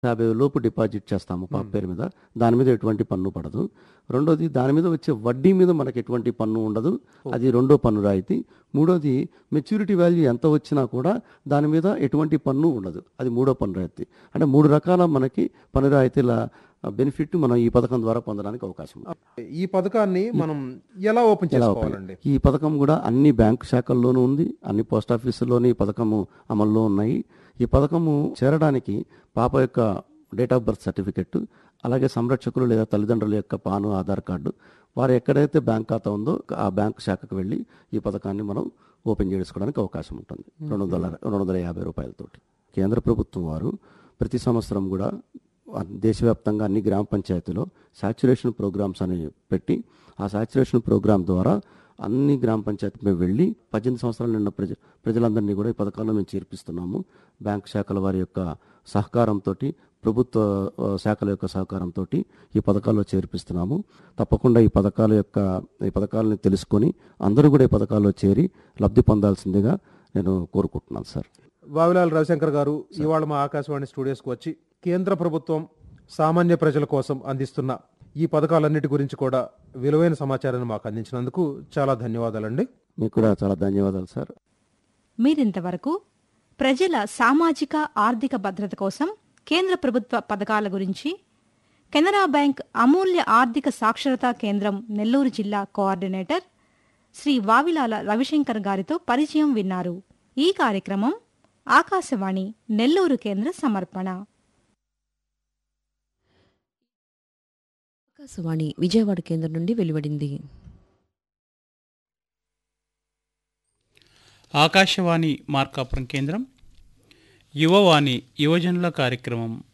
యాభై లోపు డిపాజిట్ చేస్తాము పాప పేరు మీద దాని మీద ఎటువంటి పన్ను పడదు రెండోది దాని మీద వచ్చే వడ్డీ మీద మనకి ఎటువంటి పన్ను ఉండదు అది రెండో పన్ను రాయితీ మూడోది మెచ్యూరిటీ వాల్యూ ఎంత వచ్చినా కూడా దాని మీద ఎటువంటి పన్ను ఉండదు అది మూడో పన్ను రాయితీ అంటే మూడు రకాల మనకి పన్ను రాయితీల బెనిఫిట్ మనం ఈ పథకం ద్వారా పొందడానికి అవకాశం ఉంది ఈ పథకాన్ని మనం ఎలా ఓపెన్ ఎలా చేసుకోవాలండి ఈ పథకం కూడా అన్ని బ్యాంకు శాఖల్లోనూ ఉంది అన్ని పోస్ట్ ఆఫీసుల్లోని ఈ పథకము అమల్లో ఉన్నాయి ఈ పథకము చేరడానికి పాప యొక్క డేట్ ఆఫ్ బర్త్ సర్టిఫికెట్ అలాగే సంరక్షకులు లేదా తల్లిదండ్రుల యొక్క పాను ఆధార్ కార్డు వారు ఎక్కడైతే బ్యాంక్ ఖాతా ఉందో ఆ బ్యాంక్ శాఖకు వెళ్ళి ఈ పథకాన్ని మనం ఓపెన్ చేసుకోవడానికి అవకాశం ఉంటుంది రెండు వందల రెండు వందల యాభై రూపాయలతోటి కేంద్ర ప్రభుత్వం వారు ప్రతి సంవత్సరం కూడా దేశవ్యాప్తంగా అన్ని గ్రామ పంచాయతీలో సాచురేషన్ ప్రోగ్రామ్స్ అని పెట్టి ఆ సాచురేషన్ ప్రోగ్రామ్ ద్వారా అన్ని గ్రామ పంచాయతీ వెళ్ళి పద్దెనిమిది సంవత్సరాలు నిన్న ప్రజ ప్రజలందరినీ కూడా ఈ పథకాల్లో మేము చేర్పిస్తున్నాము బ్యాంక్ శాఖల వారి యొక్క సహకారంతో ప్రభుత్వ ఆ, శాఖల యొక్క సహకారంతో ఈ పథకాల్లో చేర్పిస్తున్నాము తప్పకుండా ఈ పథకాల యొక్క ఈ పథకాలని తెలుసుకొని అందరూ కూడా ఈ పథకాల్లో చేరి లబ్ధి పొందాల్సిందిగా నేను కోరుకుంటున్నాను సార్ వావిలాల్ రవిశంకర్ గారు ఇవాళ మా ఆకాశవాణి స్టూడియోస్కి వచ్చి కేంద్ర ప్రభుత్వం సామాన్య ప్రజల కోసం అందిస్తున్న ఈ పథకాలన్నిటి గురించి కూడా విలువైన సమాచారాన్ని మాకు అందించినందుకు చాలా ధన్యవాదాలండి మీకు కూడా చాలా ధన్యవాదాలు సార్ మీరింతవరకు ప్రజల సామాజిక ఆర్థిక భద్రత కోసం కేంద్ర ప్రభుత్వ పథకాల గురించి కెనరా బ్యాంక్ అమూల్య ఆర్థిక సాక్షరతా కేంద్రం నెల్లూరు జిల్లా కోఆర్డినేటర్ శ్రీ వావిలాల రవిశంకర్ గారితో పరిచయం విన్నారు ఈ కార్యక్రమం ఆకాశవాణి నెల్లూరు కేంద్ర సమర్పణ ఆకాశవాణి విజయవాడ కేంద్రం నుండి వెలువడింది ఆకాశవాణి మార్కాపురం కేంద్రం యువవాణి యువజనుల కార్యక్రమం